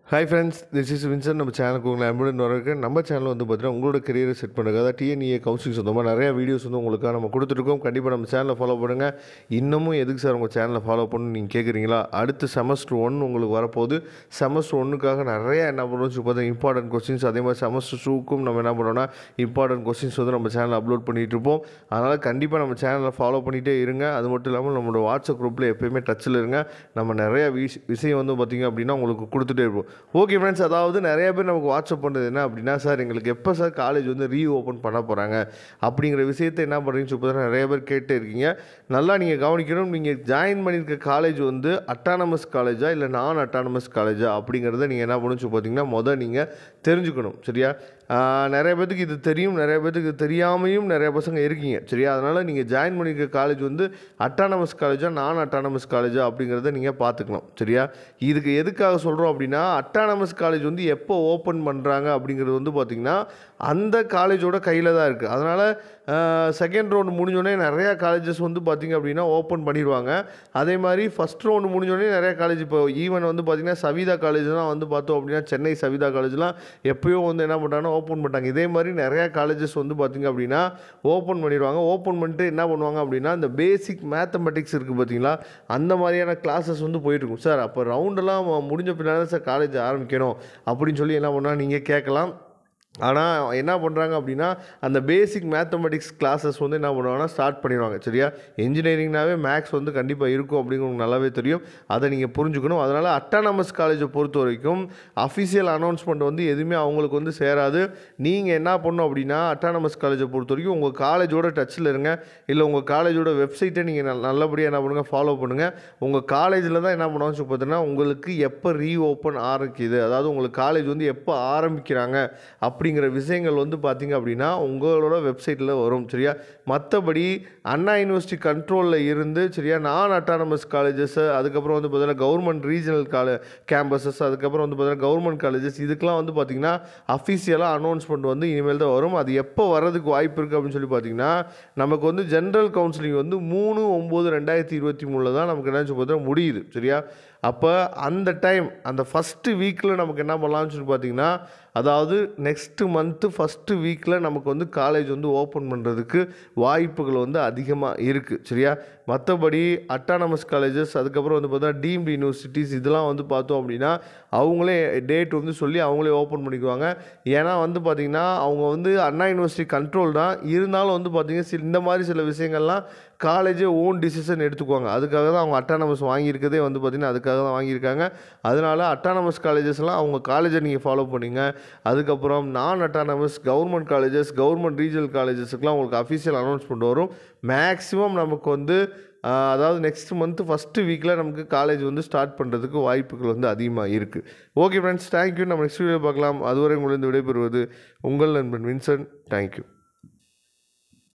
hi friends this is Vinson நம்ம சேனலுக்கு உங்களை அன்புடன் வரவேற்க நம்ம சேனல் வந்து பார்த்தீங்கன்னா உங்களோட கரியரை செட் பண்ணுறது அதாவது டிஎன்இஏ கவுன்சிலிங் சொந்தமாக நிறையா வீடியோஸ் வந்து உங்களுக்காக நம்ம கொடுத்துருக்கோம் கண்டிப்பாக நம்ம சேனலை ஃபாலோ பண்ணுங்கள் இன்னமும் எதுக்கு சார் உங்கள் சேனலை ஃபாலோ பண்ணணும் நீங்கள் கேட்குறீங்களா அடுத்த செமஸ்டர் ஒன் உங்களுக்கு வரப்போகுது செமஸ்டர் ஒன்றுக்காக நிறையா என்ன பண்ணுறோம் பார்த்தா இம்பார்ட்டன்ட் கொஸ்டின்ஸ் அதே மாதிரி செமஸ்டர் டூக்கும் நம்ம என்ன பண்ணுறோம்னா இம்பார்ட்டன்ட் கொஸ்டின்ஸ் வந்து நம்ம சேனலில் அப்லோட் பண்ணிகிட்டு இருப்போம் அதனால் கண்டிப்பாக நம்ம சேனலை ஃபாலோ பண்ணிகிட்டே இருங்க அது மட்டும் இல்லாமல் நம்மளோட வாட்ஸ்அப் குரூப்பில் எப்பயுமே டச்சில் இருங்க நம்ம நிறைய விஷ் விஷயம் வந்து பார்த்திங்க அப்படின்னா உங்களுக்கு கொடுத்துட்டே இருப்போம் ஓகே ஃப்ரெண்ட்ஸ் அதாவது நிறைய பேர் நமக்கு வாட்ஸ்அப் பண்ணுறது என்ன அப்படின்னா சார் எங்களுக்கு எப்போ சார் காலேஜ் வந்து ரீ ஓப்பன் பண்ண போகிறாங்க அப்படிங்கிற விஷயத்தை என்ன பண்ணுறீங்கன்னு சொல்லி நிறைய பேர் கேட்டே இருக்கீங்க நல்லா நீங்கள் கவனிக்கணும் நீங்கள் ஜாயின் பண்ணியிருக்க காலேஜ் வந்து அட்டானமஸ் காலேஜா இல்லை நான் அட்டானமஸ் காலேஜா அப்படிங்கிறத நீங்கள் என்ன பண்ணணும் சொல்லி பார்த்தீங்கன்னா மொதல் நீங்கள் தெரிஞ்சுக்கணும் சரியா ஆஹ் நிறைய பேத்துக்கு இது தெரியும் நிறைய பேத்துக்கு இது தெரியாமையும் நிறைய பசங்க இருக்கீங்க சரியா அதனால் நீங்கள் ஜாயின் பண்ணியிருக்க காலேஜ் வந்து அட்டானமஸ் காலேஜா நான் அட்டானமஸ் காலேஜா அப்படிங்கிறத நீங்கள் பார்த்துக்கலாம் சரியா இதுக்கு எதுக்காக சொல்கிறோம் அப்படின்னா அட்டானமஸ் காலேஜ் வந்து எப்போ ஓப்பன் பண்ணுறாங்க அப்படிங்கிறது வந்து பார்த்திங்கன்னா அந்த காலேஜோட கையில் தான் இருக்குது அதனால் செகண்ட் ரவுண்டு முடிஞ்சோடனே நிறையா காலேஜஸ் வந்து பார்த்திங்க அப்படின்னா ஓப்பன் பண்ணிடுவாங்க அதே மாதிரி ஃபஸ்ட் ரவுண்டு முடிஞ்சோடனே நிறையா காலேஜ் இப்போ ஈவன் வந்து பார்த்திங்கன்னா சவிதா காலேஜ்லாம் வந்து பார்த்தோம் அப்படின்னா சென்னை சவிதா காலேஜ்லாம் எப்போயோ வந்து என்ன பண்ணுறாங்கன்னா ஓப்பன் பண்ணிட்டாங்க இதே மாதிரி நிறையா காலேஜஸ் வந்து பார்த்திங்க அப்படின்னா ஓப்பன் பண்ணிடுவாங்க ஓப்பன் பண்ணிட்டு என்ன பண்ணுவாங்க அப்படின்னா இந்த பேசிக் மேத்தமெட்டிக்ஸ் இருக்குது பார்த்தீங்களா அந்த மாதிரியான கிளாஸஸ் வந்து போயிட்டுருக்கும் சார் அப்போ ரவுண்டெல்லாம் முடிஞ்ச பின்னால் சார் காலேஜ் ஆரம்பிக்கணும் அப்படின்னு சொல்லி என்ன பண்ணால் நீங்கள் கேட்கலாம் ஆனால் என்ன பண்ணுறாங்க அப்படின்னா அந்த பேசிக் மேத்தமெட்டிக்ஸ் கிளாஸஸ் வந்து என்ன பண்ணுவாங்கன்னா ஸ்டார்ட் பண்ணிடுவாங்க சரியா இன்ஜினியரிங்னாவே மேக்ஸ் வந்து கண்டிப்பாக இருக்கும் அப்படிங்கிறது உங்களுக்கு நல்லாவே தெரியும் அதை நீங்கள் புரிஞ்சுக்கணும் அதனால் அட்டானமஸ் காலேஜை பொறுத்த வரைக்கும் அஃபிஷியல் அனௌன்ஸ்மெண்ட் வந்து எதுவுமே அவங்களுக்கு வந்து சேராது நீங்கள் என்ன பண்ணணும் அப்படின்னா அட்டானமஸ் காலேஜை பொறுத்த வரைக்கும் உங்கள் காலேஜோட டச்சில் இருங்க இல்லை உங்கள் காலேஜோட வெப்சைட்டை நீங்கள் நல் நல்லபடியாக என்ன பண்ணுங்கள் ஃபாலோ பண்ணுங்கள் உங்கள் காலேஜில் தான் என்ன பண்ணுவாங்க சொல்லி பார்த்தீங்கன்னா உங்களுக்கு எப்போ ரீ ஓப்பன் ஆரம்பிக்குது அதாவது உங்களுக்கு காலேஜ் வந்து எப்போ ஆரம்பிக்கிறாங்க அப்படிங்கிற விஷயங்கள் வந்து பார்த்திங்க அப்படின்னா உங்களோட வெப்சைட்டில் வரும் சரியா மற்றபடி அண்ணா யூனிவர்சிட்டி கண்ட்ரோலில் இருந்து சரியா நான் அட்டானமஸ் காலேஜஸ் அதுக்கப்புறம் வந்து பார்த்தீங்கன்னா கவர்மெண்ட் ரீஜனல் காலே கேம்பஸஸ் அதுக்கப்புறம் வந்து பார்த்தீங்கன்னா கவர்மெண்ட் காலேஜஸ் இதுக்கெலாம் வந்து பார்த்திங்கன்னா அஃபிஷியலாக அனௌன்ஸ்மெண்ட் வந்து இனிமேல் தான் வரும் அது எப்போ வர்றதுக்கு வாய்ப்பு இருக்குது அப்படின்னு சொல்லி பார்த்தீங்கன்னா நமக்கு வந்து ஜென்ரல் கவுன்சிலிங் வந்து மூணு ஒம்பது ரெண்டாயிரத்தி இருபத்தி மூணில் தான் நமக்கு என்ன சொல்லி பார்த்தீங்கன்னா முடியுது சரியா அப்போ அந்த டைம் அந்த ஃபஸ்ட்டு வீக்கில் நமக்கு என்ன பண்ணலாம்னு சொல்லி பார்த்தீங்கன்னா அதாவது நெக்ஸ்ட்டு மந்த்து ஃபஸ்ட்டு வீக்கில் நமக்கு வந்து காலேஜ் வந்து ஓப்பன் பண்ணுறதுக்கு வாய்ப்புகள் வந்து அதிகமாக இருக்குது சரியா மற்றபடி அட்டானமஸ் காலேஜஸ் அதுக்கப்புறம் வந்து பார்த்தா டீம்டு யூனிவர்சிட்டிஸ் இதெல்லாம் வந்து பார்த்தோம் அப்படின்னா அவங்களே டேட் வந்து சொல்லி அவங்களே ஓப்பன் பண்ணிக்குவாங்க ஏன்னா வந்து பார்த்திங்கன்னா அவங்க வந்து அண்ணா யூனிவர்சிட்டி கண்ட்ரோல் தான் இருந்தாலும் வந்து பார்த்திங்கன்னா சில இந்த மாதிரி சில விஷயங்கள்லாம் காலேஜே ஓன் டிசிஷன் எடுத்துக்குவாங்க அதுக்காக தான் அவங்க அட்டானமஸ் வாங்கியிருக்கதே வந்து பார்த்திங்கன்னா அதுக்காக தான் வாங்கியிருக்காங்க அதனால் அட்டானமஸ் காலேஜஸ்லாம் அவங்க காலேஜை நீங்கள் ஃபாலோ பண்ணிங்க அதுக்கப்புறம் நான் autonomous government colleges government regional காலேஜஸுக்குலாம் உங்களுக்கு அஃபிஷியல் அனௌன்ஸ்மெண்ட் வரும் மேக்ஸிமம் நமக்கு வந்து ஆஹ், அதாவது நெக்ஸ்ட் மந்த்து ஃபஸ்ட்டு வீக்கில் நமக்கு காலேஜ் வந்து ஸ்டார்ட் பண்ணுறதுக்கு வாய்ப்புகள் வந்து அதிகமாக இருக்குது ஓகே ஃப்ரெண்ட்ஸ் தேங்க்யூ நம்ம நெக்ஸ்ட் வீடியோ பார்க்கலாம் அதுவரை உங்களிருந்து விடைபெறுவது உங்கள் நண்பன் வின்சன் தேங்க்யூ